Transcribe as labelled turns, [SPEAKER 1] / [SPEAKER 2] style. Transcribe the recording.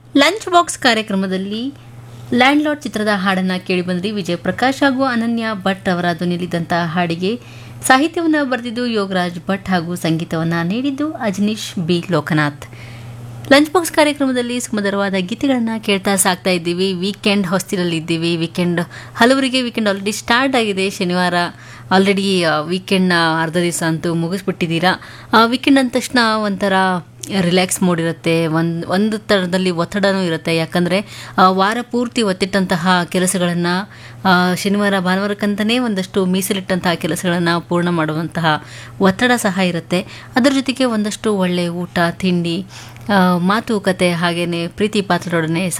[SPEAKER 1] lunch box ಕಾರ್ಯಕ್ರಮದಲ್ಲಿ landlord ಚಿತ್ರದ ಹಾಡನ್ನು ಕೇಳಿ ಬಂದ್ರಿ ವಿಜಯ್ ಪ್ರಕಾಶ್ ಹಾಗೂ ಅನನ್ಯ ಭಟ್ ಅವರ ಧ್ವನಿಲಿದ್ದಂತಹ ಹಾಡಿಗೆ ಸಾಹಿತ್ಯವನ್ನು ಬರೆದಿದ್ದು ಯೋಗರಾಜ್ ಭಟ್ ಹಾಗೂ ಸಂಗೀತವನ್ನು ನೀಡಿದ್ದು Ajaneesh B Loknath lunch box ಕಾರ್ಯಕ್ರಮದಲ್ಲಿ ಸುಮಧುರವಾದ ಗೀತೆಗಳನ್ನು ಕೇಳ್ತಾ ಸಾಕ್ತಾ ಇದ್ದೀವಿ ವೀಕೆಂಡ್ ಹೊಸ್ತಿಲಲ್ಲಿ ಇದ್ದೀವಿ ವೀಕೆಂಡ್ ಹಲವರಿಗೆ ವೀಕೆಂಡ್ ಆಲ್ರೆಡಿ ಸ್ಟಾರ್ಟ್ ಆಗಿದೆ ಶನಿವಾರ ಆಲ್ರೆಡಿ ವೀಕೆಂಡ್ನ ಅರ್ಧ ದಿವಸ ಅಂತೂ ಮುಗಿಸ್ಬಿಟ್ಟಿದ್ದೀರಾ ವೀಕೆಂಡ್ ಅಂದ ತಕ್ಷಣ ಒಂಥರ ರಿಲ್ಯಾಕ್ಸ್ ಮೂಡ್ ಇರುತ್ತೆ ಒಂದು ಒಂದು ಥರದಲ್ಲಿ ಒತ್ತಡನೂ ಇರುತ್ತೆ ಯಾಕಂದರೆ ವಾರ ಪೂರ್ತಿ ಒತ್ತಿಟ್ಟಂತಹ ಕೆಲಸಗಳನ್ನು ಶನಿವಾರ ಭಾನುವಾರಕ್ಕಂತಲೇ ಒಂದಷ್ಟು ಮೀಸಲಿಟ್ಟಂತಹ ಕೆಲಸಗಳನ್ನು ಪೂರ್ಣ ಮಾಡುವಂತಹ ಒತ್ತಡ ಸಹ ಇರುತ್ತೆ ಅದರ ಜೊತೆಗೆ ಒಂದಷ್ಟು ಒಳ್ಳೆಯ ಊಟ ತಿಂಡಿ ಮಾತುಕತೆ ಹಾಗೆಯೇ ಪ್ರೀತಿ ಪಾತ್ರರೊಡನೆ